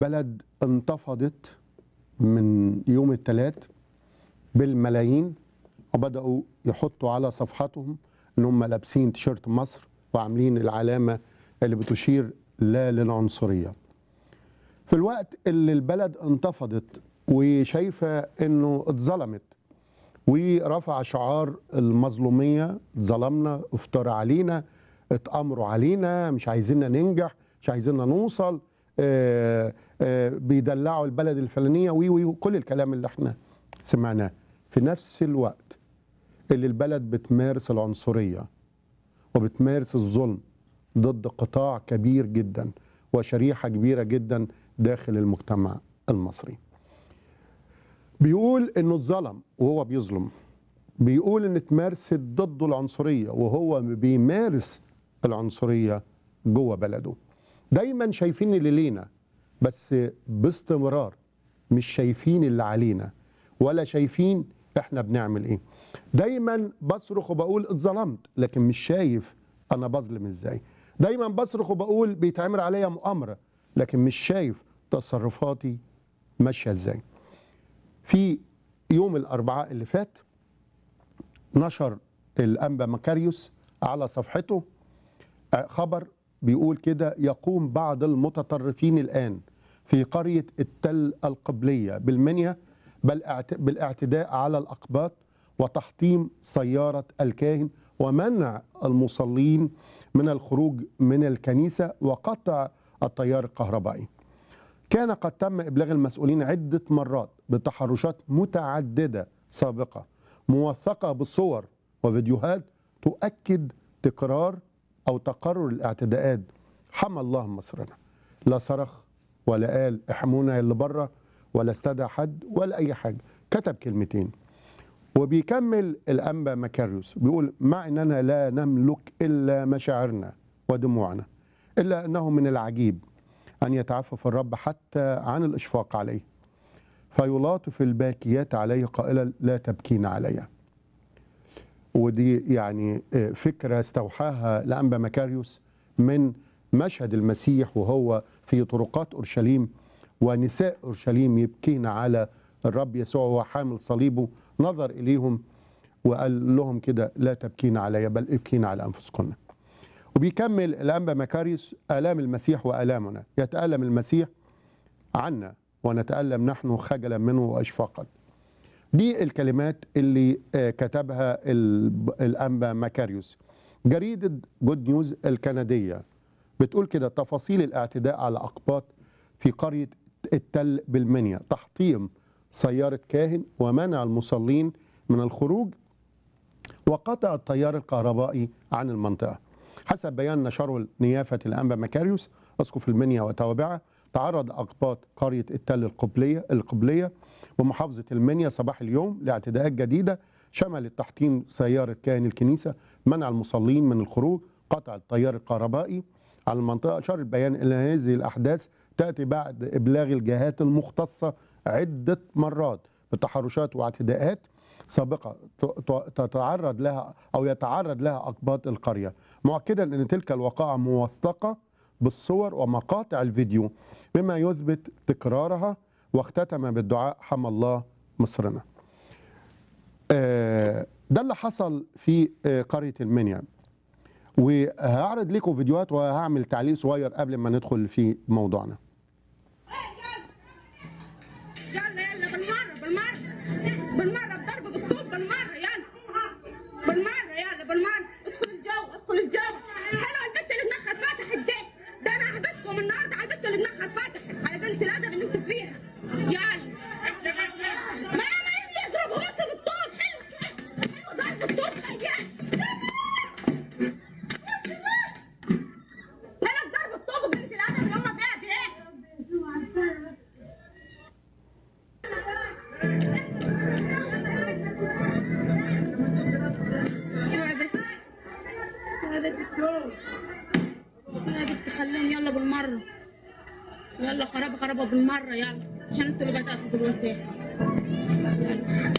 بلد انتفضت من يوم الثلاث بالملايين وبداوا يحطوا على صفحاتهم ان هم لابسين تيشيرت مصر وعاملين العلامه اللي بتشير لا للعنصريه. في الوقت اللي البلد انتفضت وشايفه انه اتظلمت ورفع شعار المظلوميه ظلمنا افترى علينا اتامروا علينا مش عايزيننا ننجح مش عايزيننا نوصل آه، آه، بيدلعوا البلد الفلانيه وي وي كل الكلام اللي احنا سمعناه في نفس الوقت اللي البلد بتمارس العنصريه وبتمارس الظلم ضد قطاع كبير جدا وشريحه كبيره جدا داخل المجتمع المصري. بيقول انه اتظلم وهو بيظلم. بيقول ان اتمارست ضده العنصريه وهو بيمارس العنصريه جوه بلده. دايما شايفين اللي لينا بس باستمرار مش شايفين اللي علينا ولا شايفين احنا بنعمل ايه. دايما بصرخ وبقول اتظلمت لكن مش شايف انا بظلم ازاي. دايما بصرخ وبقول بيتعمل عليا مؤامره لكن مش شايف تصرفاتي ماشيه ازاي. في يوم الاربعاء اللي فات نشر الانبا مكاريوس على صفحته خبر بيقول كده يقوم بعض المتطرفين الان في قريه التل القبليه بالمنيا بل اعت- بالاعتداء على الاقباط وتحطيم سياره الكاهن ومنع المصلين من الخروج من الكنيسه وقطع التيار الكهربائي. كان قد تم ابلاغ المسؤولين عده مرات بتحرشات متعدده سابقه موثقه بالصور وفيديوهات تؤكد تكرار او تكرر الاعتداءات حمى الله مصرنا لا صرخ ولا قال احمونا اللي بره ولا استدعى حد ولا اي حاجه كتب كلمتين وبيكمل الانبا مكاريوس بيقول مع اننا لا نملك الا مشاعرنا ودموعنا الا انه من العجيب ان يتعفف الرب حتى عن الاشفاق عليه فيلاطف الباكيات عليه قائلا لا تبكين علي ودي يعني آه، فكره استوحاها لانبا مكاريوس من مشهد المسيح وهو في طرقات اورشليم ونساء اورشليم يبكين على الرب يسوع وهو حامل صليبه نظر اليهم وقال لهم كده لا تبكين علي بل ابكين على انفسكن وبيكمل الانبا مكاريوس الام المسيح والامنا يتالم المسيح عنا ونتالم نحن خجلا منه واشفاقا دي الكلمات اللي آه، كتبها ال- الانبا مكاريوس جريده جود نيوز الكنديه بتقول كده تفاصيل الاعتداء على اقباط في قريه التل بالمنيا تحطيم سياره كاهن ومنع المصلين من الخروج وقطع التيار الكهربائي عن المنطقه حسب بيان نشره نيافه الانبا مكاريوس اسقف المنيا وتوابعه تعرض اقباط قريه التل القبليه القبليه ومحافظه المنيا صباح اليوم لاعتداءات جديده شملت تحطيم سياره كاهن الكنيسه منع المصلين من الخروج قطع التيار الكهربائي على المنطقه اشار البيان الى هذه الاحداث تاتي بعد ابلاغ الجهات المختصه عده مرات بتحرشات واعتداءات سابقه ت- ت- تتعرض لها او يتعرض لها اقباط القريه مؤكدا ان تلك الوقائع موثقه بالصور ومقاطع الفيديو بما يثبت تكرارها واختتم بالدعاء حمى الله مصرنا آه، ده اللي حصل في آه، قريه المنيا وهعرض لكم فيديوهات وهعمل تعليق صغير قبل ما ندخل في موضوعنا يلا يلا بالمرة بالمرة بالمرة الضرب بالطوب بالمرة يلا بالمرة يلا بالمرة ادخل الجو ادخل الجو حلوة البت اللي دماغها اتفتحت دي ده انا هحبسكم النهارده على البت اللي دماغها اتفتحت على قلة الادب اللي انتوا فيها يلا ما عمالين يضربوا بس بالطوب حلو حلو ضرب الطوب يا حلو ضرب الطوب وقلة الادب اللي هم فيها دي يا بنت يا بنت يا بنت خليهم يلا بالمرة يلا خرابة خرابة بالمرة يلا عشان انتوا اللي بدأتوا بالوساخة يلا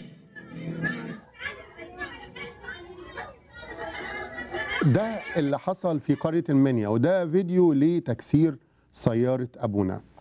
ده اللي حصل في قريه المنيا وده فيديو لتكسير سياره ابونا